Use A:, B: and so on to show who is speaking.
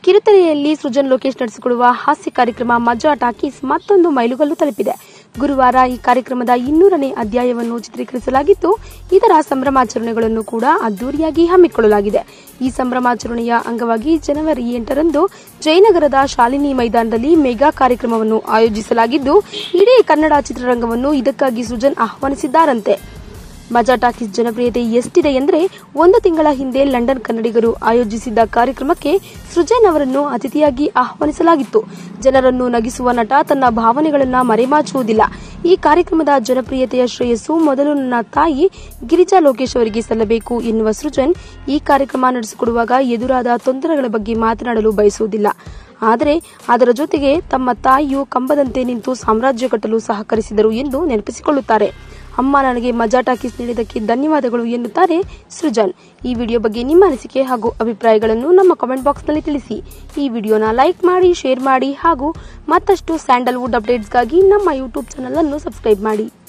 A: ಕಿರುತೆರೆಯಲ್ಲಿ ಸೃಜನ್ ಲೋಕೇಶ್ ನಡೆಸಿಕೊಡುವ ಹಾಸ್ಯ ಕಾರ್ಯಕ್ರಮ ಮಜಾ ಟಾಕೀಸ್ ಮತ್ತೊಂದು ಮೈಲುಗಲ್ಲು ತಲುಪಿದೆ ಗುರುವಾರ ಈ ಕಾರ್ಯಕ್ರಮದ ಇನ್ನೂರನೇ ಅಧ್ಯಾಯವನ್ನು ಚಿತ್ರೀಕರಿಸಲಾಗಿದ್ದು ಇದರ ಸಂಭ್ರಮಾಚರಣೆಗಳನ್ನು ಕೂಡ ಅದ್ದೂರಿಯಾಗಿ ಹಮ್ಮಿಕೊಳ್ಳಲಾಗಿದೆ ಈ ಸಂಭ್ರಮಾಚರಣೆಯ ಅಂಗವಾಗಿ ಜನವರಿ ಎಂಟರಂದು ಜಯನಗರದ ಶಾಲಿನಿ ಮೈದಾನದಲ್ಲಿ ಮೆಗಾ ಕಾರ್ಯಕ್ರಮವನ್ನು ಆಯೋಜಿಸಲಾಗಿದ್ದು ಇಡೀ ಕನ್ನಡ ಚಿತ್ರರಂಗವನ್ನು ಇದಕ್ಕಾಗಿ ಸೃಜನ್ ಆಹ್ವಾನಿಸಿದ್ದಾರಂತೆ ಮಜಾ ಟಾಕೀಸ್ ಜನಪ್ರಿಯತೆ ಎಷ್ಟಿದೆ ಎಂದರೆ ಒಂದು ತಿಂಗಳ ಹಿಂದೆ ಲಂಡನ್ ಕನ್ನಡಿಗರು ಆಯೋಜಿಸಿದ್ದ ಕಾರ್ಯಕ್ರಮಕ್ಕೆ ಸೃಜನ್ ಅವರನ್ನು ಅತಿಥಿಯಾಗಿ ಆಹ್ವಾನಿಸಲಾಗಿತ್ತು ಜನರನ್ನು ನಗಿಸುವ ನಟ ತನ್ನ ಭಾವನೆಗಳನ್ನು ಮರೆಮಾಚುವುದಿಲ್ಲ ಈ ಕಾರ್ಯಕ್ರಮದ ಜನಪ್ರಿಯತೆಯ ಶ್ರೇಯಸ್ಸು ಮೊದಲು ನನ್ನ ತಾಯಿ ಗಿರಿಜಾ ಲೋಕೇಶ್ ಅವರಿಗೆ ಸಲ್ಲಬೇಕು ಎನ್ನುವ ಸೃಜನ್ ಈ ಕಾರ್ಯಕ್ರಮ ನಡೆಸಿಕೊಡುವಾಗ ಎದುರಾದ ತೊಂದರೆಗಳ ಬಗ್ಗೆ ಮಾತನಾಡಲು ಬಯಸುವುದಿಲ್ಲ ಆದರೆ ಅದರ ಜೊತೆಗೆ ತಮ್ಮ ತಾಯಿಯು ಕಂಬದಂತೆ ನಿಂತು ಸಾಮ್ರಾಜ್ಯ ಕಟ್ಟಲು ಸಹಕರಿಸಿದರು ಎಂದು ನೆನಪಿಸಿಕೊಳ್ಳುತ್ತಾರೆ ಅಮ್ಮ ನನಗೆ ಮಜಾ ಟಾಕೀಸ್ ನೀಡಿದ್ದಕ್ಕೆ ಧನ್ಯವಾದಗಳು ಎನ್ನುತ್ತಾರೆ ಸೃಜನ್ ಈ ವಿಡಿಯೋ ಬಗ್ಗೆ ನಿಮ್ಮ ಅನಿಸಿಕೆ ಹಾಗೂ ಅಭಿಪ್ರಾಯಗಳನ್ನು ನಮ್ಮ ಕಾಮೆಂಟ್ ಬಾಕ್ಸ್ನಲ್ಲಿ ತಿಳಿಸಿ ಈ ವಿಡಿಯೋನ ಲೈಕ್ ಮಾಡಿ ಶೇರ್ ಮಾಡಿ ಹಾಗೂ ಮತ್ತಷ್ಟು ಸ್ಯಾಂಡಲ್ವುಡ್ ಅಪ್ಡೇಟ್ಸ್ಗಾಗಿ ನಮ್ಮ ಯೂಟ್ಯೂಬ್ ಚಾನಲ್ ಅನ್ನು ಸಬ್ಸ್ಕ್ರೈಬ್ ಮಾಡಿ